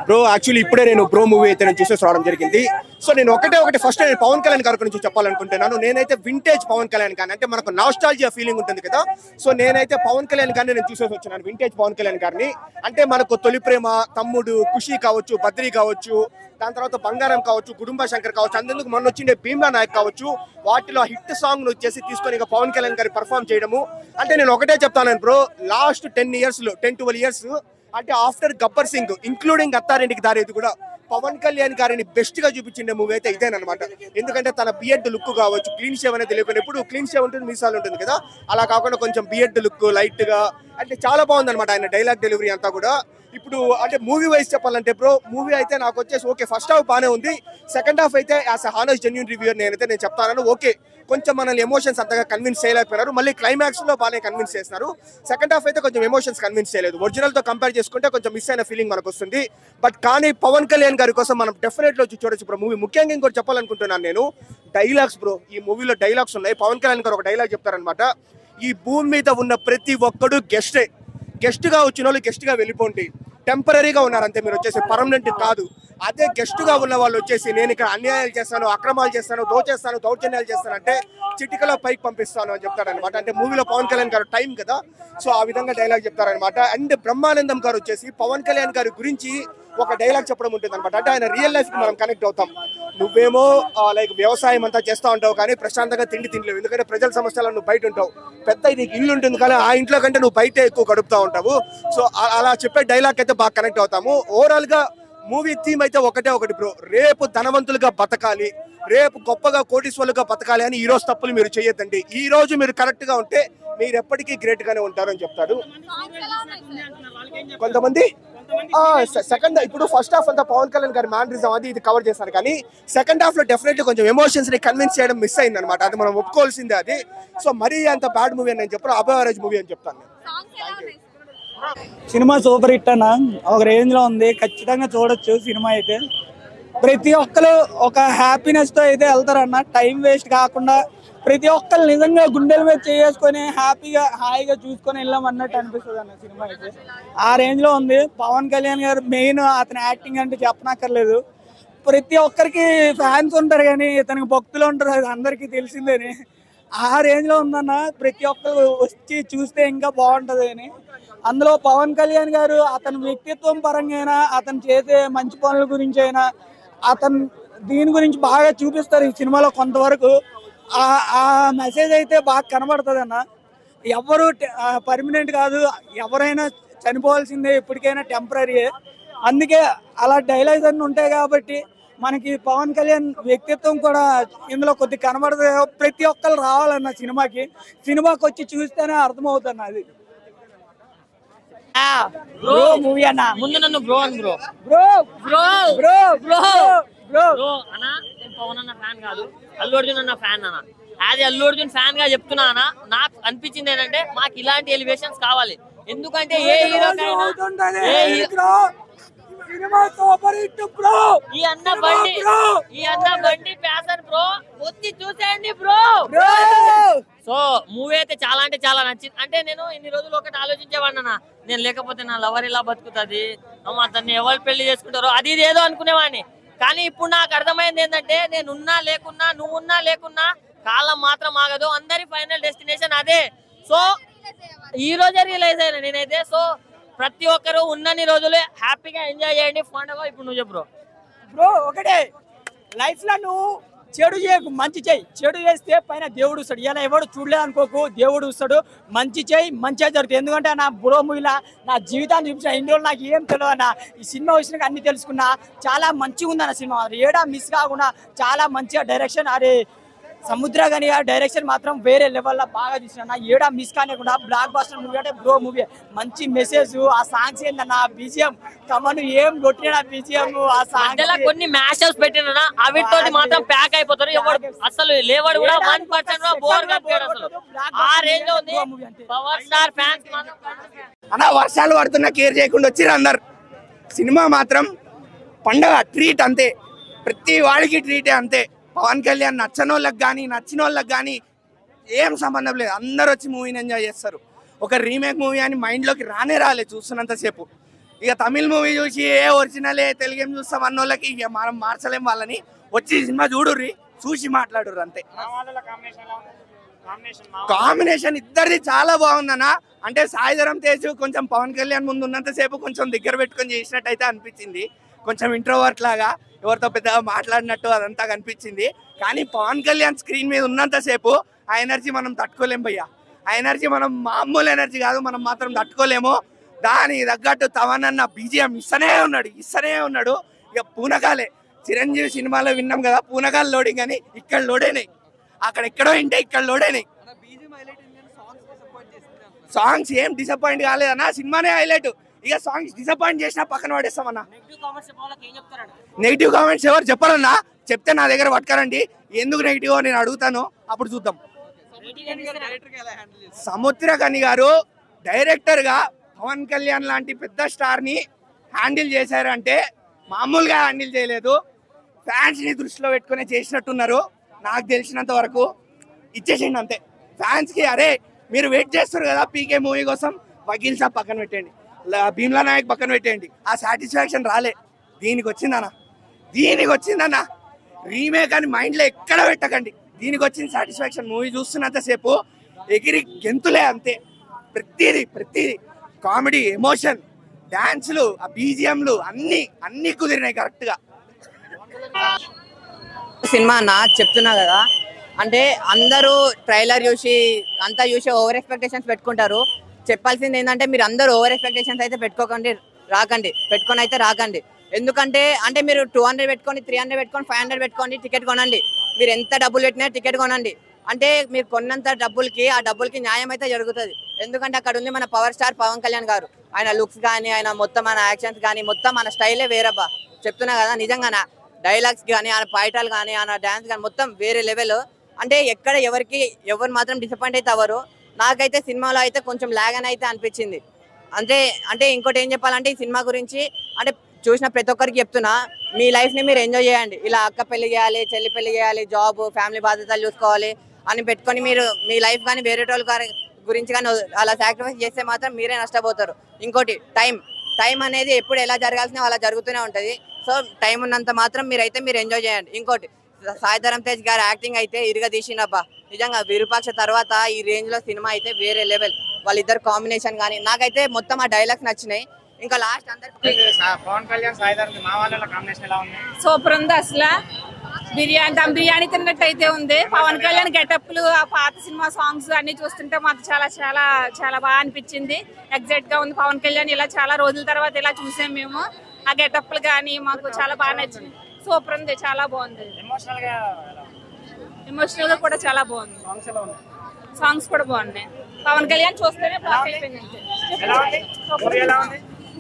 Bro actually ఇప్పుడే నేను bro movie అయితే నేను చూసేసి రావడం జరిగింది సో నేను ఒకటే ఒకటి ఫస్ట్ నేను పవన్ కళ్యాణ్ గారి గురించి చెప్పాలనుకుంటున్నాను నేనైతే వింటేజ్ పవన్ కళ్యాణ్ గారిని అంటే మనకు నాస్టాలజియా ఫీలింగ్ ఉంటుంది కదా సో నేనైతే పవన్ కళ్యాణ్ గారిని నేను చూసేసి వచ్చినాను వింటేజ్ పవన్ కళ్యాణ్ గారిని అంటే మనకు తొలి ప్రేమ తమ్ముడు ఖుషి కావచ్చు బద్రీ కావచ్చు దాని తర్వాత బంగారం కావచ్చు కుటుంబ శంకర్ కావచ్చు అందుకు మొన్న వచ్చిండే భీమ్లా నాయక్ కావచ్చు వాటిలో హిట్ సాంగ్ వచ్చేసి తీసుకొని ఇక పవన్ కళ్యాణ్ గారి పర్ఫామ్ చేయడము అంటే నేను ఒకటే చెప్తాను బ్రో లాస్ట్ టెన్ ఇయర్స్ లో టెన్ ట్వెల్వ్ ఇయర్స్ అంటే ఆఫ్టర్ గబ్బర్ సింగ్ ఇంక్లూడింగ్ అత్తారింటికి దారేది కూడా పవన్ కళ్యాణ్ గారిని బెస్ట్ గా చూపించిండే మూవీ అయితే ఇదేనమాట ఎందుకంటే తన బియడ్ లుక్ కావచ్చు క్లీన్ షేవ్ అనేది తెలియకుండా ఎప్పుడు క్లీన్ షేవ్ ఉంటుంది మీసాలు ఉంటుంది కదా అలా కాకుండా కొంచెం బియడ్ లుక్ లైట్ గా అంటే చాలా బాగుంది అనమాట ఆయన డైలాగ్ డెలివరీ అంతా కూడా ఇప్పుడు అంటే మూవీ వైజ్ చెప్పాలంటే బ్రో మూవీ అయితే నాకు వచ్చేసి ఓకే ఫస్ట్ హాఫ్ బాగానే ఉంది సెకండ్ హాఫ్ అయితే యాజ్ హానెస్ట్ జెన్యున్ రివ్యూర్ నేనైతే నేను చెప్తాను ఓకే కొంచెం మనల్ని ఎమోషన్స్ అంతగా కన్విన్స్ చేయలేకపోయినారు మళ్ళీ క్లైమాక్స్ లో బాగానే కన్విన్స్ చేస్తున్నారు సెకండ్ హాఫ్ అయితే కొంచెం ఎమోషన్స్ కన్విన్స్ చేయలేదు ఒరిజినల్ తో కంపేర్ చేసుకుంటే కొంచెం మిస్ అయిన ఫీలింగ్ మనకు వస్తుంది బట్ కానీ పవన్ కళ్యాణ్ గారి కోసం మనం డెఫినెట్ లో చూడొచ్చు బ్రో మూవీ ముఖ్యంగా ఇంకోటి చెప్పాలనుకుంటున్నాను నేను డైలాగ్స్ బ్రో ఈ మూవీలో డైలాగ్స్ ఉన్నాయి పవన్ కళ్యాణ్ గారు ఒక డైలాగ్ చెప్తారనమాట ఈ భూమి మీద ఉన్న ప్రతి ఒక్కడు గెస్టే గెస్ట్ గా వచ్చిన వాళ్ళు గెస్ట్ గా వెళ్ళిపోండి టెంపరీగా ఉన్నారు అంతే మీరు వచ్చేసి పర్మనెంట్ కాదు అదే గెస్ట్ గా ఉన్న వాళ్ళు వచ్చేసి నేను ఇక్కడ అన్యాయాలు చేస్తాను అక్రమాలు చేస్తాను దోచేస్తాను దౌర్జన్యాలు చేస్తాను అంటే చిటికలో పైకి పంపిస్తాను అని చెప్తారనమాట అంటే మూవీలో పవన్ కళ్యాణ్ గారు టైం కదా సో ఆ విధంగా డైలాగ్ చెప్తారనమాట అండ్ బ్రహ్మానందం గారు వచ్చేసి పవన్ కళ్యాణ్ గారి గురించి ఒక డైలాగ్ చెప్పడం ఉంటుంది అనమాట అంటే ఆయన రియల్ లైఫ్ కి మనం కనెక్ట్ అవుతాం నువ్వేమో లైక్ వ్యవసాయం అంతా చేస్తా ఉంటావు కానీ ప్రశాంతంగా తిండి తినలేవు ఎందుకంటే ప్రజల సమస్యలు నువ్వు బయట ఉంటావు పెద్ద నీకు ఇల్లు ఉంటుంది కానీ ఆ ఇంట్లో కంటే నువ్వు బయట ఎక్కువ గడుపుతా ఉంటావు సో ఆ- అలా చెప్పే డైలాగ్ అయితే బాగా కనెక్ట్ అవుతాము ఓవరాల్ గా మూవీ థీమ్ అయితే ఒకటే ఒకటి బ్రో రేపు ధనవంతులుగా బతకాలి రేపు గొప్పగా కోటీశ్వరులుగా బతకాలి అని ఈ రోజు తప్పులు మీరు చేయొద్దండి ఈ రోజు మీరు కరెక్ట్ గా ఉంటే మీరు ఎప్పటికీ గ్రేట్ గానే ఉంటారని చెప్తాడు కొంతమంది సెకండ్ ఇప్పుడు ఫస్ట్ హాఫ్ అంతా పవన్ కళ్యాణ్ గారి మ్యానరిజం అది ఇది కవర్ చేస్తారు కానీ సెకండ్ హాఫ్ లో డెఫినెట్లీ కొంచెం ఎమోషన్స్ ని కన్విన్స్ చేయడం మిస్ అయింది అనమాట అది మనం ఒప్పుకోవాల్సిందే అది సో మరీ అంత బ్యాడ్ మూవీ అని నేను చెప్పను అబవరేజ్ మూవీ అని చెప్తాను నేను. సినిమా సూపర్ హిట్ అన్న ఒక రేంజ్ లో ఉంది ఖచ్చితంగా చూడొచ్చు సినిమా అయితే ప్రతి ఒక్కరు ఒక హ్యాపీనెస్ తో అయితే వెళ్తారన్న టైం వేస్ట్ కాకుండా ప్రతి ఒక్కరు నిజంగా గుండెల మీద చేసుకొని హ్యాపీగా హాయిగా చూసుకొని వెళ్ళాం అన్నట్టు అనిపిస్తుంది అన్న సినిమా అయితే ఆ రేంజ్ లో ఉంది పవన్ కళ్యాణ్ గారు మెయిన్ అతని యాక్టింగ్ అంటే చెప్పనక్కర్లేదు ప్రతి ఒక్కరికి ఫ్యాన్స్ ఉంటారు కానీ ఇతనికి భక్తులు ఉంటారు అది అందరికీ తెలిసిందేని ఆ రేంజ్ లో ఉందన్న ప్రతి ఒక్కరు వచ్చి చూస్తే ఇంకా బాగుంటది అని అందులో పవన్ కళ్యాణ్ గారు అతని వ్యక్తిత్వం పరంగా అయినా అతను చేసే మంచి పనుల గురించి అయినా అతను దీని గురించి బాగా చూపిస్తారు ఈ సినిమాలో కొంతవరకు ఆ ఆ మెసేజ్ అయితే బాగా కనబడుతుంది అన్న ఎవరు పర్మనెంట్ కాదు ఎవరైనా చనిపోవాల్సిందే ఎప్పటికైనా టెంపరీ అందుకే అలా డైలాగ్స్ అన్నీ ఉంటాయి కాబట్టి మనకి పవన్ కళ్యాణ్ వ్యక్తిత్వం కూడా ఇందులో కొద్ది కనబడుతుంది ప్రతి ఒక్కరు రావాలన్న సినిమాకి సినిమాకి వచ్చి చూస్తేనే అర్థమవుతుంది అది బ్రో మూవీ అన్న ముందు నన్ను బ్రో అని bro bro bro bro bro bro bro అన్న నేను పవన్ అన్న ఫ్యాన్ కాదు అల్లు అర్జున్ అన్న ఫ్యాన్ అన్న అది అల్లు అర్జున్ ఫ్యాన్ గా చెప్తున్నా అన్న నాకు అనిపించింది ఏంటంటే మాకు ఇలాంటి ఎలివేషన్స్ కావాలి ఎందుకంటే ఏ హీరోకైనా ఏ హీరో సినిమా సూపర్ హిట్ బ్రో ఈ అన్న బండి ఈ అన్న బండి ప్యాసన్ బ్రో వచ్చి చూసేయండి బ్రో బ్రో సో మూవీ అయితే చాలా అంటే చాలా నచ్చింది అంటే నేను ఇన్ని రోజులు ఒకటి ఆలోచించేవాడినా నేను లేకపోతే నా లవర్ ఇలా బతుకుతుంది అమ్మ అతన్ని ఎవరు పెళ్లి చేసుకుంటారో అది ఇది ఏదో అనుకునేవాడిని కానీ ఇప్పుడు నాకు అర్థమైంది ఏంటంటే నేను ఉన్నా లేకున్నా నువ్వు ఉన్నా లేకున్నా కాలం మాత్రం ఆగదు అందరి ఫైనల్ డెస్టినేషన్ అదే సో ఈ రోజే రియలైజ్ అయినా నేనైతే సో ప్రతి ఒక్కరు ఉన్నన్ని రోజులు హ్యాపీగా ఎంజాయ్ చేయండి పండుగ ఇప్పుడు నువ్వు చెప్పు bro. బ్రో ఒకటే లైఫ్ లో నువ్వు చెడు చేయకు మంచి చేయి చెడు చేస్తే పైన దేవుడు వస్తాడు ఇలా ఎవడు చూడలేదు అనుకోకు దేవుడు వస్తాడు మంచి చేయి మంచిగా జరుగుతుంది ఎందుకంటే నా బ్రో మూవీలా నా జీవితాన్ని చూపించిన ఇన్ని రోజులు నాకు ఏం తెలియదు అన్న ఈ సినిమా వచ్చినాక అన్ని తెలుసుకున్నా చాలా మంచిగా ఉంది అన్న సినిమా ఏడా మిస్ కాకుండా చాలా మంచిగా డైరెక్షన్ అరే సముద్ర గని ఆ డైరెక్షన్ మాత్రం వేరే లెవెల్లో బాగా చూసిన ఏడా మిస్ కానివ్వకుండా బ్లాక్ బాస్టర్ మూవీ అంటే బ్రో మూవీ మంచి మెసేజ్ ఆ సాంగ్స్ ఏందన్న బీజిఎం కమను ఏం కొట్టిన బీజిఎం ఆ మధ్యలో సాంగ్స్ కొన్ని మ్యాచెస్ పెట్టినా అవిటితోటి మాత్రం ప్యాక్ అయిపోతారు ఎవడు అసలు లేవాడు కూడా వన్ పర్సెంట్ బోర్ కట్టాడు అసలు ఆ రేంజ్ లో ఉంది పవర్ స్టార్ ఫ్యాన్స్ మాత్రం అన్న వర్షాలు పడుతున్నా కేర్ చేయకుండా వచ్చిర్రు అందరు సినిమా మాత్రం పండగ ట్రీట్ అంతే ప్రతి వాడికి ట్రీటే అంతే పవన్ కళ్యాణ్ నచ్చని వాళ్ళకి కానీ నచ్చిన వాళ్ళకి కానీ ఏం సంబంధం లేదు అందరు వచ్చి మూవీని ఎంజాయ్ చేస్తారు ఒక రీమేక్ మూవీ అని మైండ్లోకి రానే రాలేదు చూస్తున్నంతసేపు ఇక తమిళ్ మూవీ చూసి ఏ ఒరిజినలే తెలుగు చూస్తాం అన్న వాళ్ళకి ఇక మనం మార్చలేం వాళ్ళని వచ్చి సినిమా చూడుర్రి చూసి మాట్లాడుర్రు అంతే కాంబినేషన్ ఇద్దరిది చాలా బాగుందన్న అంటే సాయిధరం తేజ్ కొంచెం పవన్ కళ్యాణ్ ముందు ఉన్నంతసేపు కొంచెం దగ్గర పెట్టుకొని చేసినట్టు అయితే అనిపించింది కొంచెం ఇంట్రోవర్ట్ లాగా ఎవరితో పెద్దగా మాట్లాడినట్టు అదంతా కనిపించింది కానీ పవన్ కళ్యాణ్ స్క్రీన్ మీద ఉన్నంతసేపు ఆ ఎనర్జీ మనం తట్టుకోలేం భయ్యా ఆ ఎనర్జీ మనం మామూలు ఎనర్జీ కాదు మనం మాత్రం తట్టుకోలేము దానికి తగ్గట్టు తవనన్న బీజిఎం ఇస్తనే ఉన్నాడు ఇస్తనే ఉన్నాడు ఇక పూనకాలే చిరంజీవి సినిమాలో విన్నాం కదా పూనకాలు లోడింగ్ అని ఇక్కడ లోడైనాయి అక్కడ ఎక్కడో ఇంటే ఇక్కడ లోడైనాయి సాంగ్స్ ఏం డిసప్పాయింట్ కాలేదన్న సినిమానే హైలైట్ ఇక సాంగ్స్ డిసప్పాయింట్ చేసినా పక్కన పడేస్తామన్నా నెగిటివ్ కామెంట్స్ చెప్పాలి ఏం చెప్తారన్న నెగిటివ్ కామెంట్స్ ఎవరు చెప్పాలన్నా చెప్తే నా దగ్గర పట్టుకరండి ఎందుకు నెగిటివ్ నేను అడుగుతాను అప్పుడు చూద్దాం సముద్రకని గారు డైరెక్టర్ గా పవన్ కళ్యాణ్ లాంటి పెద్ద స్టార్ ని హ్యాండిల్ చేశారంటే మామూలుగా హ్యాండిల్ చేయలేదు ఫ్యాన్స్ ని దృష్టిలో పెట్టుకుని చేసినట్టున్నారు నాకు తెలిసినంత వరకు ఇచ్చేసిండి అంతే ఫ్యాన్స్ కి అరే మీరు వెయిట్ చేస్తారు కదా పీకే మూవీ కోసం వకీల్ సాబ్ పక్కన పెట్టండి ల- భీమ్లా నాయక్ పక్కన పెట్టండి ఆ సాటిస్ఫాక్షన్ రాలే దీనికి వచ్చిందన్న దీనికి వచ్చిందన్న రీమేక్ అని మైండ్లో ఎక్కడ పెట్టకండి దీనికి వచ్చిన సాటిస్ఫాక్షన్ మూవీ చూస్తున్నంతసేపు ఎగిరి గెంతులే అంతే ప్రతిదీ ప్రతిదీ కామెడీ ఎమోషన్ డాన్సులు ఆ బీజిఎంలు అన్ని అన్ని కుదిరినాయి కరెక్ట్గా సినిమా అన్న చెప్తున్నా కదా అంటే అందరూ ట్రైలర్ చూసి అంతా చూసి ఓవర్ ఎక్స్పెక్టేషన్స్ పెట్టుకుంటారు చెప్పాల్సింది ఏంటంటే మీరు అందరూ ఓవర్ ఎక్స్పెక్టేషన్స్ అయితే పెట్టుకోకండి రాకండి పెట్టుకొని అయితే రాకండి ఎందుకంటే అంటే మీరు టూ హండ్రెడ్ పెట్టుకొని త్రీ హండ్రెడ్ పెట్టుకొని ఫైవ్ హండ్రెడ్ పెట్టుకొని టికెట్ కొనండి మీరు ఎంత డబ్బులు పెట్టినా టికెట్ కొనండి అంటే మీరు కొన్నంత డబ్బులకి ఆ డబ్బులకి న్యాయం అయితే జరుగుతుంది ఎందుకంటే అక్కడ ఉంది మన పవర్ స్టార్ పవన్ కళ్యాణ్ గారు ఆయన లుక్స్ కానీ ఆయన మొత్తం మన యాక్షన్స్ కానీ మొత్తం మన స్టైలే వేరబ్బా చెప్తున్నా కదా నిజంగా డైలాగ్స్ కానీ ఆయన పాయిటాలు కానీ ఆయన డాన్స్ కానీ మొత్తం వేరే లెవెల్ అంటే ఎక్కడ ఎవరికి ఎవరు మాత్రం డిసప్పాయింట్ అయితే అవ్వరు నాకైతే సినిమాలో అయితే కొంచెం లాగ్ అని అయితే అనిపించింది అంటే అంటే ఇంకోటి ఏం చెప్పాలంటే ఈ సినిమా గురించి అంటే చూసిన ప్రతి ఒక్కరికి చెప్తున్నా మీ లైఫ్ని మీరు ఎంజాయ్ చేయండి ఇలా అక్క పెళ్లి చేయాలి చెల్లి పెళ్లి చేయాలి జాబ్ ఫ్యామిలీ బాధ్యతలు చూసుకోవాలి అని పెట్టుకొని మీరు మీ లైఫ్ కానీ వేరే వాళ్ళ గారి గురించి కానీ అలా సాక్రిఫైస్ చేస్తే మాత్రం మీరే నష్టపోతారు ఇంకోటి టైం టైం అనేది ఎప్పుడు ఎలా జరగాల్సిన అలా జరుగుతూనే ఉంటుంది సో టైం ఉన్నంత మాత్రం మీరైతే మీరు ఎంజాయ్ చేయండి ఇంకోటి సాయిధరం తేజ్ గారి యాక్టింగ్ అయితే ఇరుగా తీసినబ్బా నిజంగా విరూపాక్ష తర్వాత ఈ రేంజ్ లో సినిమా అయితే వేరే లెవెల్ వాళ్ళిద్దరు కాంబినేషన్ కానీ నాకైతే మొత్తం ఆ డైలాగ్స్ నచ్చినాయి ఇంకా లాస్ట్ అందరికి పవన్ కళ్యాణ్ సాయిధరం మా వాళ్ళ కాంబినేషన్ ఎలా ఉంది సూపర్ ఉంది అసలు బిర్యానీ దమ్ బిర్యానీ తిన్నట్టు అయితే ఉంది పవన్ కళ్యాణ్ గెటప్లు ఆ పాత సినిమా సాంగ్స్ అన్ని చూస్తుంటే మాకు చాలా చాలా చాలా బాగా అనిపించింది ఎగ్జాక్ట్ గా ఉంది పవన్ కళ్యాణ్ ఇలా చాలా రోజుల తర్వాత ఇలా చూసాం మేము ఆ గెటప్లు కానీ మాకు చాలా బాగా నచ్చింది సూపర్ ఉంది చాలా బాగుంది ఎమోషనల్ గా ఎమోషనల్ గా కూడా చాలా బాగుంది సాంగ్స్ ఎలా ఉంది సాంగ్స్ కూడా బాగున్నాయి పవన్ కళ్యాణ్ చూస్తేనే బాగా అయిపోయింది అంతే. ఎలా ఉంది మూవీ ఎలా ఉంది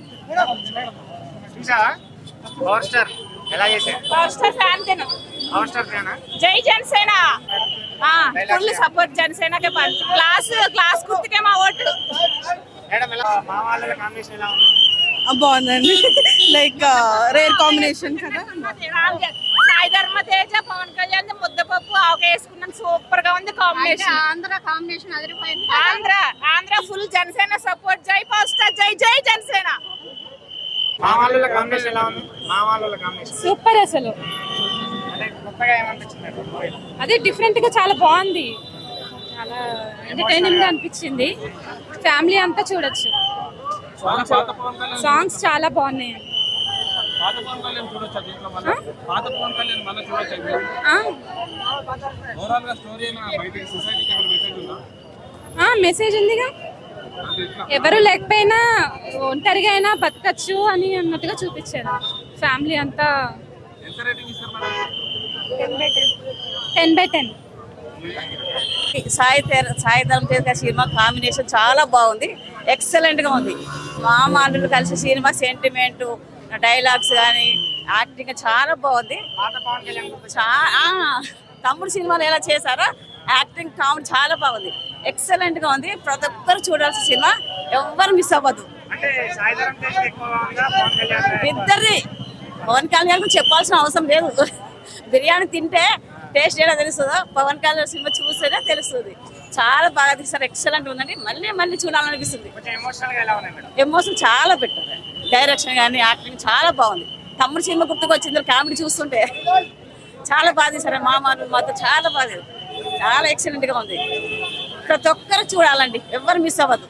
చూసావా పవర్ స్టార్ ఎలా చేశారు పవర్ స్టార్ ఫ్యాన్ తిను పవర్ స్టార్ ఫ్యానా జై జనసేన ఫుల్ సపోర్ట్ జనసేనకే క్లాస్ క్లాస్ గుర్తుకే మా ఓటు మేడం ఎలా మా వాళ్ళ కాంబినేషన్ ఎలా ఉంది బాగుందండి లైక్ రేర్ కాంబినేషన్ కదా సాయి ధర్మ తేజ పవన్ కళ్యాణ్ ముద్దపప్పు ఆవక వేసుకున్నాను సూపర్ గా ఉంది కాంబినేషన్ ఆంధ్ర కాంబినేషన్ అదిరిపోయింది ఆంధ్ర ఆంధ్ర ఫుల్ జనసేన సపోర్ట్ జై పవర్ జై జై జనసేన మా వాళ్ళ కాంబినేషన్ ఎలా ఉంది మా వాళ్ళ కాంబినేషన్ సూపర్ అసలు అంటే కొత్తగా ఏమనిపించింది మూవీలో అదే డిఫరెంట్ గా చాలా బాగుంది చాలా ఎంటర్టైనింగ్ గా అనిపించింది ఫ్యామిలీ అంతా చూడొచ్చు సాంగ్స్ చాలా బాగున్నాయి పాత పవన్ కళ్యాణ్ చూడొచ్చా దీంట్లో మళ్ళీ పాత పవన్ కళ్యాణ్ మళ్ళీ చూడొచ్చా ఆ? ఓవరాల్ గా స్టోరీ అయినా బయటకి సొసైటీకి ఏమైనా మెసేజ్ ఉందా ఆ, మెసేజ్ ఉందిగా ఎవరు లేకపోయినా ఒంటరిగా అయినా బతకచ్చు అని అన్నట్టుగా చూపించారు ఫ్యామిలీ అంతా ఎంత రేటింగ్ ఇస్తారు madam ten by ten Sai తేర- సాయి ధరం తేజ్ గారి సినిమా కాంబినేషన్ చాలా బాగుంది ఎక్సలెంట్ గా ఉంది మా మాటలు కలిసి సినిమా సెంటిమెంట్ డైలాగ్స్ కానీ యాక్టింగ్ చాలా బాగుంది పాత పవన్ కళ్యాణ్ చా- ఆ, తమ్ముడు సినిమాలో ఎలా చేశారో యాక్టింగ్ కామెడీ చాలా బాగుంది ఎక్సలెంట్ గా ఉంది ప్రతి ఒక్కరు చూడాల్సిన సినిమా ఎవ్వరు మిస్ అవ్వదు అంటే సాయిధరం తేజ్ ఎక్కువగా ఉందా పవన్ కళ్యాణ్ ఎక్కువగా ఉందా? ఇద్దరిది పవన్ కళ్యాణ్ గురించి చెప్పాల్సిన అవసరం లేదు బిర్యానీ తింటే టేస్ట్ ఎలా తెలుస్తుందో పవన్ కళ్యాణ్ సినిమా చూస్తేనే తెలుస్తుంది చాలా బాగా తీస్తారు ఎక్సలెంట్ ఉందండి మళ్ళీ మళ్ళీ చూడాలనిపిస్తుంది కొంచెం ఎమోషనల్ గా ఎలా ఉన్నాయి మేడం ఎమోషన్ చాలా పెట్టారు డైరెక్షన్ కానీ యాక్టింగ్ చాలా బాగుంది తమ్ముడు సినిమా గుర్తుకు వచ్చింది కామెడీ చూస్తుంటే చాలా బాగా తీశారు మా మాటలు మాత్రం చాలా బాగా చాలా ఎక్సలెంట్ గా ఉంది ప్రతి ఒక్కరు చూడాలండి ఎవరు మిస్ అవ్వదు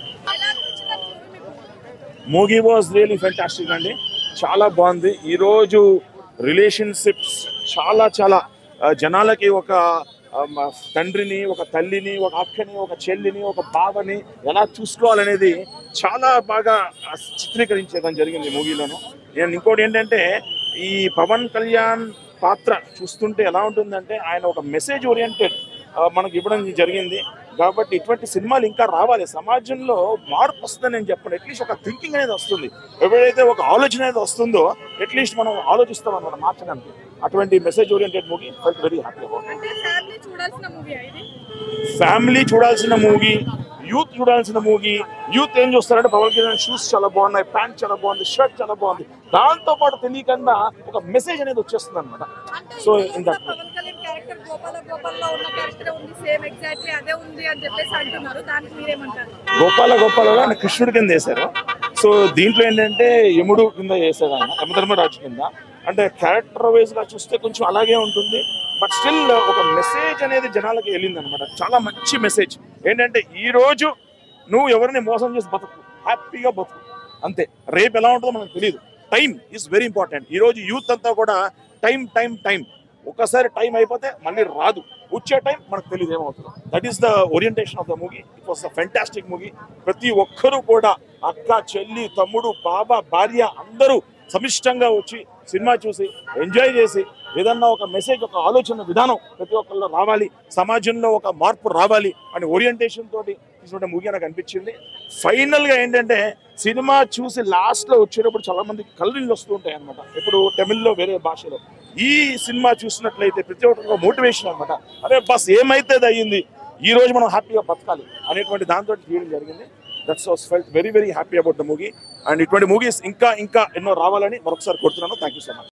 మూవీ వాజ్ రియలీ ఫెంటాస్టిక్ అండి చాలా బాగుంది ఈరోజు రిలేషన్షిప్స్ చాలా చాలా ఆ, జనాలకి ఒక ఆ, మ- తండ్రిని ఒక తల్లిని ఒక అక్కని ఒక చెల్లిని ఒక బావని ఎలా చూసుకోవాలనేది చాలా బాగా ఆ, చిత్రీకరించడం జరిగింది మూవీలోను నేను ఇంకోటి ఏంటంటే ఈ పవన్ కళ్యాణ్ పాత్ర చూస్తుంటే ఎలా ఉంటుందంటే ఆయన ఒక మెసేజ్ ఓరియంటెడ్ మనకి ఇవ్వడం జరిగింది కాబట్టి ఇటువంటి సినిమాలు ఇంకా రావాలి సమాజంలో మార్పు వస్తుందని నేను చెప్పను అట్లీస్ట్ ఒక థింకింగ్ అనేది వస్తుంది ఎప్పుడైతే ఒక ఆలోచన అనేది వస్తుందో అట్లీస్ట్ మనం ఆలోచిస్తాం అనమాట మార్చడానికి అటువంటి message oriented movie felt very happy about అంటే ఫ్యామిలీ చూడాల్సిన మూవీ ఇది ఫ్యామిలీ చూడాల్సిన మూవీ యూత్ చూడాల్సిన మూవీ యూత్ ఏం చూస్తారంటే పవన్ కళ్యాణ్ షూస్ చాలా బాగున్నాయి ప్యాంట్ చాలా బాగుంది షర్ట్ చాలా బాగుంది దాంతో పాటు తెలియకుండా ఒక మెసేజ్ అనేది వచ్చేస్తుంది అనమాట so in that Pawan Kalyan character Gopala గోపాల్లో ఉన్న క్యారెక్టర్ ఉంది సేమ్ ఎగ్జాక్ట్లీ అదే ఉంది అని చెప్పేసి అంటున్నారు దానికి మీరేమంటారు గోపాల గోపాలలో ఆయన కృష్ణుడి కింద వేశారు సో దీంట్లో ఏంటంటే యముడు కింద వేసాడు ఆయన యమధర్మరాజు కింద అంటే క్యారెక్టర్ వైజ్ గా చూస్తే కొంచెం అలాగే ఉంటుంది బట్ స్టిల్ ఒక మెసేజ్ అనేది జనాలకి వెళ్ళింది అనమాట చాలా మంచి మెసేజ్ ఏంటంటే ఈ రోజు నువ్వు ఎవరిని మోసం చేసి బతుకు హ్యాపీగా బతుకు అంతే రేపు ఎలా ఉంటుందో మనకు తెలియదు టైం ఈజ్ వెరీ ఇంపార్టెంట్ ఈ రోజు యూత్ అంతా కూడా టైం టైం టైం ఒకసారి టైం అయిపోతే మళ్ళీ రాదు వచ్చే టైం మనకు తెలియదు ఏమవుతుందో that is the orientation of the movie it was the fantastic movie ప్రతి ఒక్కరూ కూడా అక్క చెల్లి తమ్ముడు బాబా భార్య అందరూ సమిష్టంగా వచ్చి సినిమా చూసి ఎంజాయ్ చేసి ఏదన్నా ఒక మెసేజ్ ఒక ఆలోచన విధానం ప్రతి ఒక్కరిలో రావాలి సమాజంలో ఒక మార్పు రావాలి అనే ఓరియంటేషన్ తోటి తీసుకుంటే మూవీ నాకు అనిపించింది ఫైనల్ గా ఏంటంటే సినిమా చూసి లాస్ట్ లో వచ్చేటప్పుడు చాలా మందికి కళ్ళు వస్తూ ఉంటాయి అనమాట ఇప్పుడు తమిళ్లో వేరే భాషలో ఈ సినిమా చూసినట్లయితే ప్రతి ఒక్కరికి మోటివేషన్ అనమాట అరే బస్ ఏమైతే అది అయ్యింది ఈ రోజు మనం హ్యాపీగా బతకాలి అనేటువంటి దాంతో తీయడం జరిగింది that's was felt very very happy about the movie and ఇటువంటి మూవీస్ ఇంకా ఇంకా ఎన్నో రావాలని మరొకసారి కోరుతున్నాను థ్యాంక్ యూ సో మచ్